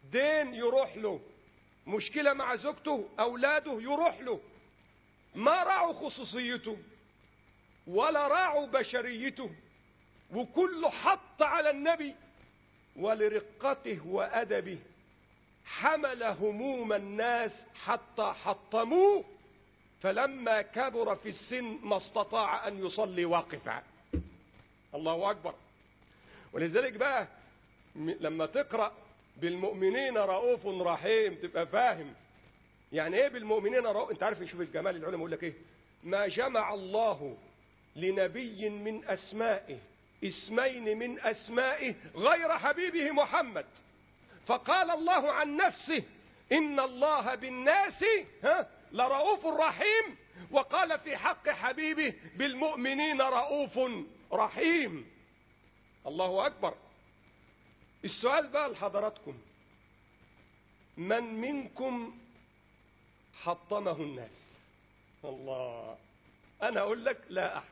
دين يروح له مشكلة مع زوجته أولاده يروح له ما راعوا خصوصيته ولا راعوا بشريته وكله حط على النبي ولرقته وأدبه حمل هموم الناس حتى حطموه فلما كبر في السن ما استطاع أن يصلي واقفا الله أكبر ولذلك بقى لما تقرأ بالمؤمنين رؤوف رحيم تبقى فاهم يعني ايه بالمؤمنين رؤوف انت عارف نشوف الجمال العلماء يقول لك ايه ما جمع الله لنبي من اسمائه اسمين من اسمائه غير حبيبه محمد فقال الله عن نفسه ان الله بالناس ها لرؤوف رحيم وقال في حق حبيبه بالمؤمنين رؤوف رحيم الله اكبر السؤال بقى لحضراتكم من منكم حطمه الناس الله انا اقول لك لا احد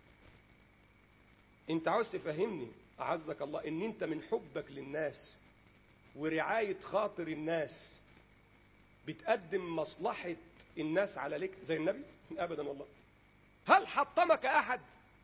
انت عاوز تفهمني اعزك الله ان انت من حبك للناس ورعاية خاطر الناس بتقدم مصلحة الناس على لك زي النبي ابدا والله هل حطمك احد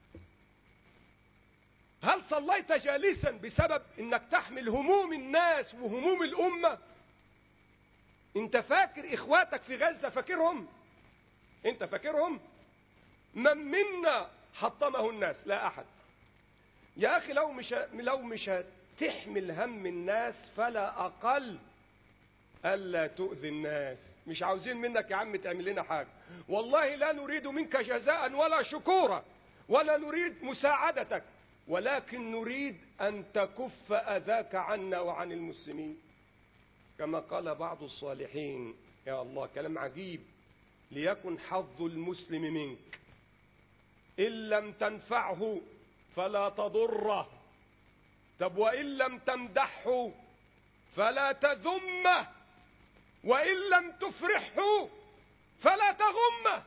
هل صليت جالسا بسبب انك تحمل هموم الناس وهموم الامه انت فاكر اخواتك في غزه فاكرهم انت فاكرهم من منا حطمه الناس لا احد يا اخي لو مش لو مش تحمل هم الناس فلا اقل الا تؤذي الناس مش عاوزين منك يا عم تعمل لنا حاجه والله لا نريد منك جزاء ولا شكورا ولا نريد مساعدتك ولكن نريد أن تكف أذاك عنا وعن المسلمين كما قال بعض الصالحين يا الله كلام عجيب ليكن حظ المسلم منك إن لم تنفعه فلا تضره طب وإن لم تمدحه فلا تذمه وإن لم تفرحه فلا تغمه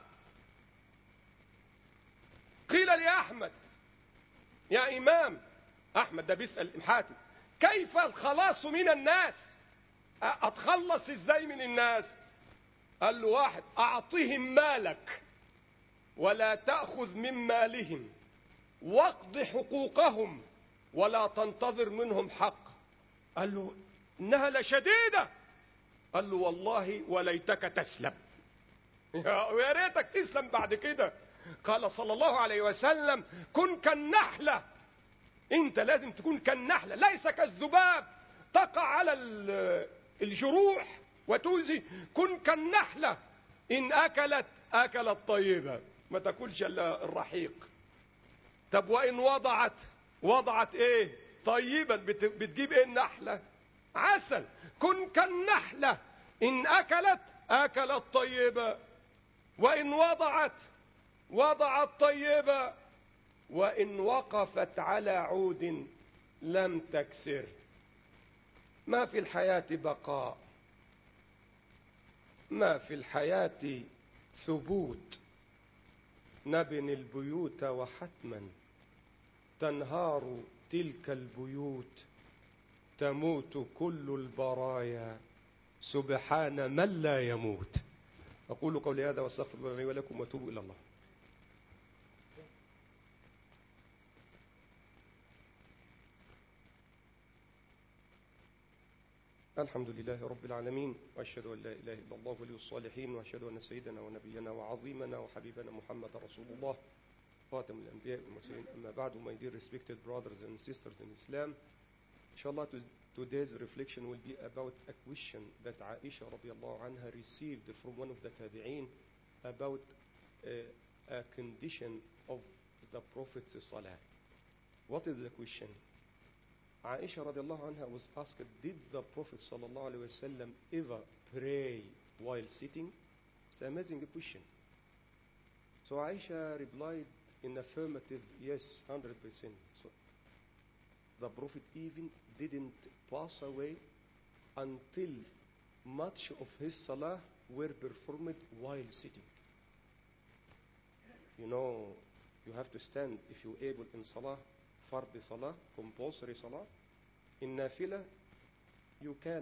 قيل لأحمد يا إمام أحمد ده بيسأل حاتم كيف الخلاص من الناس أتخلص إزاي من الناس قال له واحد أعطهم مالك ولا تأخذ من مالهم واقض حقوقهم ولا تنتظر منهم حق قال له إنها لشديدة قال له والله وليتك تسلم يا ريتك تسلم بعد كده قال صلى الله عليه وسلم كن كالنحلة انت لازم تكون كالنحلة ليس كالذباب تقع على الجروح وتؤذي كن كالنحلة ان اكلت اكلت طيبة ما تاكلش الا الرحيق طب وان وضعت وضعت ايه طيبا بتجيب ايه النحلة عسل كن كالنحلة ان اكلت اكلت طيبة وان وضعت وضعت طيبة وإن وقفت على عود لم تكسر ما في الحياة بقاء ما في الحياة ثبوت نبني البيوت وحتما تنهار تلك البيوت تموت كل البرايا سبحان من لا يموت أقول قولي هذا واستغفر الله لي ولكم وتوبوا إلى الله الحمد لله رب العالمين وأشهد أن لا إله إلا الله ولي الصالحين وأشهد أن سيدنا ونبينا وعظيمنا وحبيبنا محمد رسول الله خاتم الأنبياء والمرسلين أما بعد my dear respected brothers and sisters in Islam inshallah today's reflection will be about a question that Aisha radiallahu anha received from one of the tabi'in about uh, a condition of the Prophet's salah what is the question Aisha radiallahu anha was asked, did the Prophet sallallahu alaihi wasallam ever pray while sitting? It's an amazing question. So Aisha replied in affirmative, yes, 100%. So the Prophet even didn't pass away until much of his salah were performed while sitting. You know, you have to stand if you're able in salah fard salah, compulsory salah. In nafila, you can